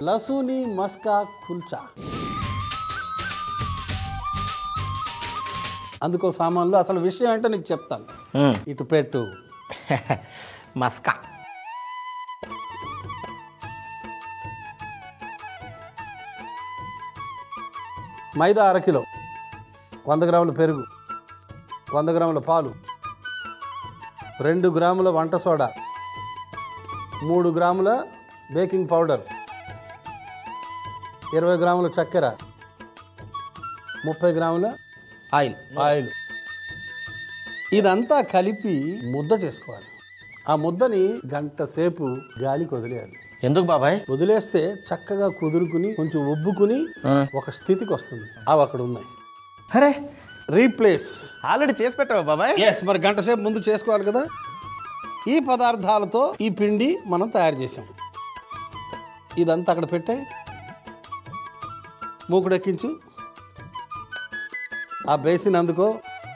లసూని మస్కా కుల్చా అందుకో సామాన్లు అసలు విషయం ఏంటో నీకు చెప్తాను మ్మ్. ఇటు పెట్టు మస్కా మైదా అరకిలో వంద గ్రాముల పెరుగు వంద గ్రాముల పాలు రెండు గ్రాముల వంట సోడా మూడు గ్రాముల బేకింగ్ పౌడర్ ఇరవై గ్రాముల చక్కెర ముప్పై గ్రాముల ఆయిల్ ఆయిల్ ఇదంతా కలిపి ముద్ద చేసుకోవాలి ఆ ముద్దని గంట సేపు గాలికి వదిలేయాలి ఎందుకు బాబాయ్ వదిలేస్తే చక్కగా కుదురుకుని కొంచెం ఉబ్బుకుని ఒక స్థితికి వస్తుంది అవి అక్కడ ఉన్నాయి అరే రీప్లేస్ ఆల్రెడీ చేసి పెట్టావా బాబాయ్ ఎస్ మరి గంట సేపు ముందు చేసుకోవాలి కదా ఈ పదార్థాలతో ఈ పిండి మనం తయారు చేసాం ఇదంతా అక్కడ పెట్టే మూకుడెక్కించు ఆ బేసిన్ అందుకో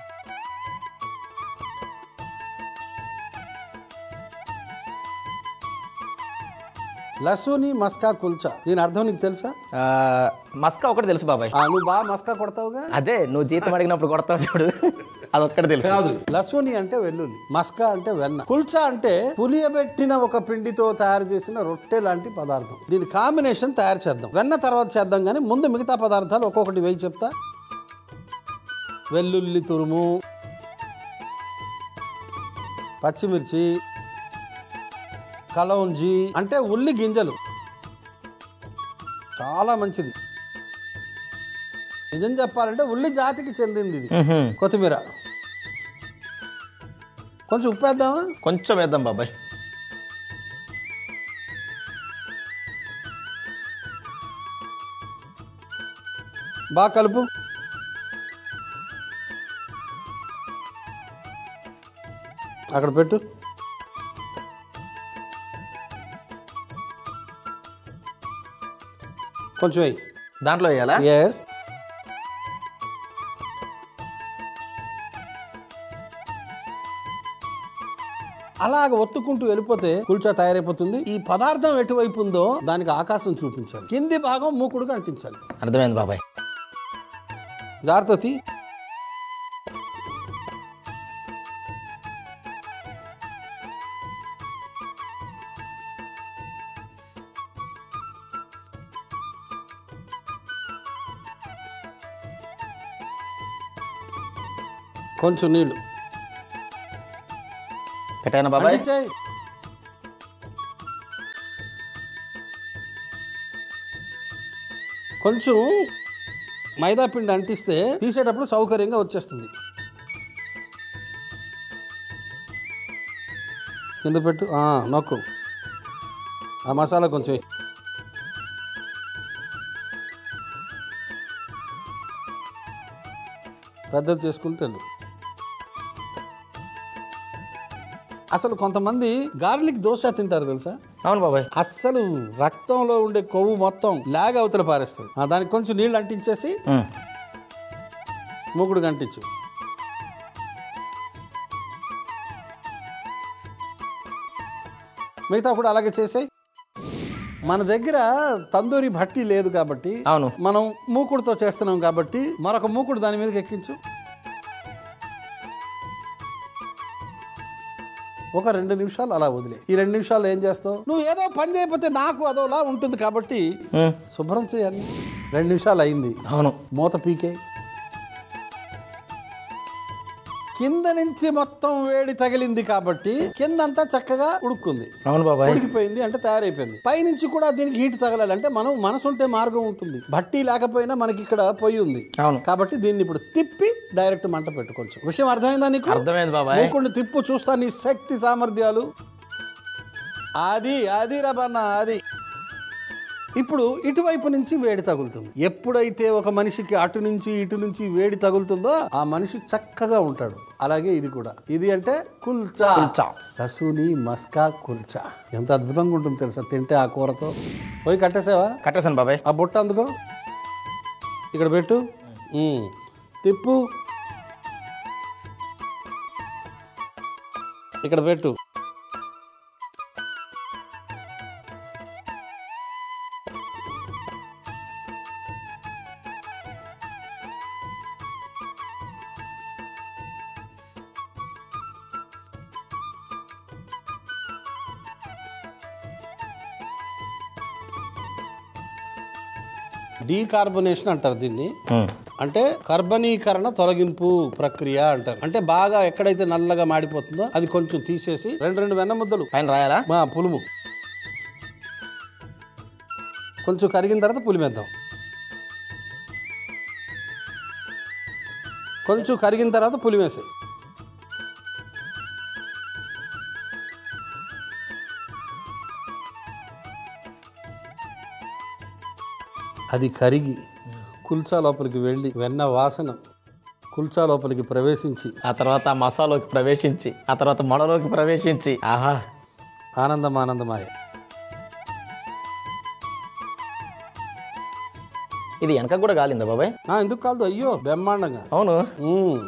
లసూని మస్కా కుల్చా దీని అర్థం నీకు తెలుసా ఆ, మస్కా ఒకటి తెలుసు బాబాయ్ ఆ, నువ్వు బాగా మస్కా కొడతావుగా అదే నువ్వు జీతం అడిగినప్పుడు కొడతావు చూడు అదొక్కటి తెలుసు కాదు లసూని అంటే వెల్లుల్లి మస్కా అంటే వెన్న కుల్చా అంటే పులియబెట్టిన ఒక పిండితో తయారు చేసిన రొట్టె లాంటి పదార్థం దీని కాంబినేషన్ తయారు చేద్దాం వెన్న తర్వాత చేద్దాం కానీ ముందు మిగతా పదార్థాలు ఒక్కొక్కటి వేయి చెప్తా వెల్లుల్లి తురుము పచ్చిమిర్చి కలౌంజి అంటే ఉల్లి గింజలు చాలా మంచిది నిజం చెప్పాలంటే ఉల్లి జాతికి చెందింది ఇది మ్హూ. కొత్తిమీర కొంచెం ఉప్పు వేద్దామా కొంచెం వేద్దాం బాబాయ్ బాగా కలుపు అక్కడ పెట్టు కొంచెం వేయి దాంట్లో వేయాలా ఎస్ అలాగ ఒత్తుకుంటూ వెళ్ళిపోతే కుల్చా తయారైపోతుంది ఈ పదార్థం ఎటువైపు ఉందో దానికి ఆకాశం చూపించాలి కింది భాగం మూకుడుగా అంటించాలి అర్థమైంది బాబాయ్ జాగ్రత్త తీ. కొంచెం నీళ్ళు పెట్టానా బాబాయ్ అంటించేయ్. కొంచెం మైదా పిండి అంటిస్తే తీసేటప్పుడు సౌకర్యంగా వచ్చేస్తుంది కింద పెట్టు ఆ, నొక్కు ఆ మసాలా కొంచెం వేయ్. పెద్దది చేసుకుంటే వెళ్ళు. అసలు కొంతమంది గార్లిక్ దోశ తింటారు తెలుసా అవును బాబాయ్ అస్సలు రక్తంలో ఉండే కొవ్వు మొత్తం లాగ్ అవతల పారేస్తుంది ఆ, దానికి కొంచెం నీళ్ళు అంటించేసి మ్. మూకుడు అంటించు మిగతా కూడా అలాగే చేసాయి మన దగ్గర తందూరి భట్టి లేదు కాబట్టి అవును మనం మూకుడుతో చేస్తున్నాం కాబట్టి మరొక మూకుడు దాని మీదకి ఎక్కించు ఒక రెండు నిమిషాలు అలా వదిలే ఈ రెండు నిమిషాలు ఏం చేస్తావు నువ్వు ఏదో పని చేయకపోతే నాకు అదోలా ఉంటుంది కాబట్టి మ్. శుభ్రం చేయాలి రెండు నిమిషాలు అయింది అవును మూత పీకే కింద నుంచి మొత్తం వేడి తగిలింది కాబట్టి కిందంతా చక్కగా ఉడుక్కుంది అవును బాబాయ్ ఉడికిపోయింది అంటే తయారైపోయింది పైనుంచి కూడా దీనికి హీట్ తగలాలి అంటే మనం మనసు ఉంటే మార్గం ఉంటుంది బట్టి లేకపోయినా మనకి ఇక్కడ పొయ్యి ఉంది అవును కాబట్టి దీన్ని ఇప్పుడు తిప్పి డైరెక్ట్ మంట పెట్టు కొంచెం విషయం అర్థమైందా నీకు అర్థమైంది బాబాయ్ మూకుడిని తిప్పు చూస్తా నీ శక్తి సామర్థ్యాలు అది అది రబన్న అది ఇప్పుడు ఇటువైపు నుంచి వేడి తగులుతుంది ఎప్పుడైతే ఒక మనిషికి అటు నుంచి ఇటు నుంచి వేడి తగులుతుందో ఆ మనిషి చక్కగా ఉంటాడు అలాగే ఇది కూడా ఇది అంటే కుల్చా కుల్చా. లసూని మస్కా కుల్చా ఎంత అద్భుతంగా ఉంటుంది తెలుసా తింటే ఆ కూరతో పోయి కట్టేసావా కట్టేసాను బాబాయ్ ఆ బుట్ట అందుకో ఇక్కడ పెట్టు ఉమ్. తిప్పు ఇక్కడ పెట్టు డీకార్బొనేషన్ అంటారు దీన్ని ఉమ్. అంటే కర్బనీకరణ తొలగింపు ప్రక్రియ అంటారు అంటే బాగా ఎక్కడైతే నల్లగా మాడిపోతుందో అది కొంచెం తీసేసి రెండు రెండు వెన్న ముద్దలు పైన రాయాలా మా పులుము కొంచెం కరిగిన తర్వాత పులిమేద్దాం కొంచెం కరిగిన తర్వాత పులిమేసాయి అది కరిగి కుల్చా లోపలికి వెళ్ళి వెన్న వాసన కుల్చా లోపలికి ప్రవేశించి ఆ తర్వాత ఆ మసాలోకి ప్రవేశించి ఆ తర్వాత మొడలోకి ప్రవేశించి ఆహా ఆనందం ఆనందమాయ ఇది వెనక కూడా కాలిందా బాబాయ్ ఆ, ఎందుకు కాదు అయ్యో బ్రహ్మాండంగా అవును ఉమ్.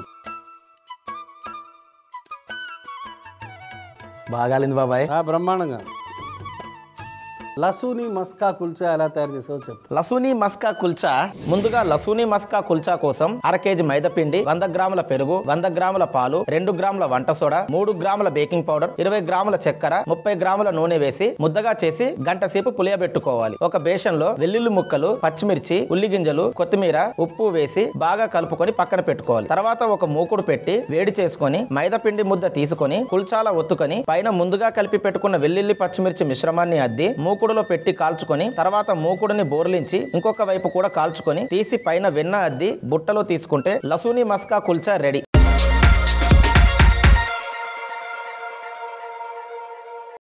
బాగా కాలింది బాబాయ్ ఆ, బ్రహ్మాండంగా లసూని మస్కా కుల్చా ఎలా తయారు చేసావో చెప్పు లసూని మస్కా కుల్చా ముందుగా లసూని మస్కా కుల్చా కోసం అర కేజీ మైదాపిండి వంద గ్రాముల పెరుగు వంద గ్రాముల పాలు రెండు గ్రాముల వంట సోడా మూడు గ్రాముల బేకింగ్ పౌడర్ ఇరవై గ్రాముల చక్కెర ముప్పై గ్రాముల నూనె వేసి ముద్దగా చేసి గంట సేపు పులియబెట్టుకోవాలి ఒక బేషన్ లో వెల్లుల్లి ముక్కలు పచ్చిమిర్చి ఉల్లి గింజలు కొత్తిమీర ఉప్పు వేసి బాగా కలుపుకొని పక్కన పెట్టుకోవాలి తర్వాత ఒక మూకుడు పెట్టి వేడి చేసుకొని మైదాపిండి ముద్ద తీసుకొని కుల్చాల ఒత్తుకొని పైన ముందుగా కలిపి పెట్టుకున్న వెల్లుల్లి పచ్చిమిర్చి మిశ్రమాన్ని అద్ది మూకుడులో పెట్టి కాల్చుకొని తర్వాత మూకుడుని బోర్లించి ఇంకొక వైపు కూడా కాల్చుకొని తీసి పైన వెన్న అద్ది బుట్టలో తీసుకుంటే లసూని మస్కా కుల్చా రెడీ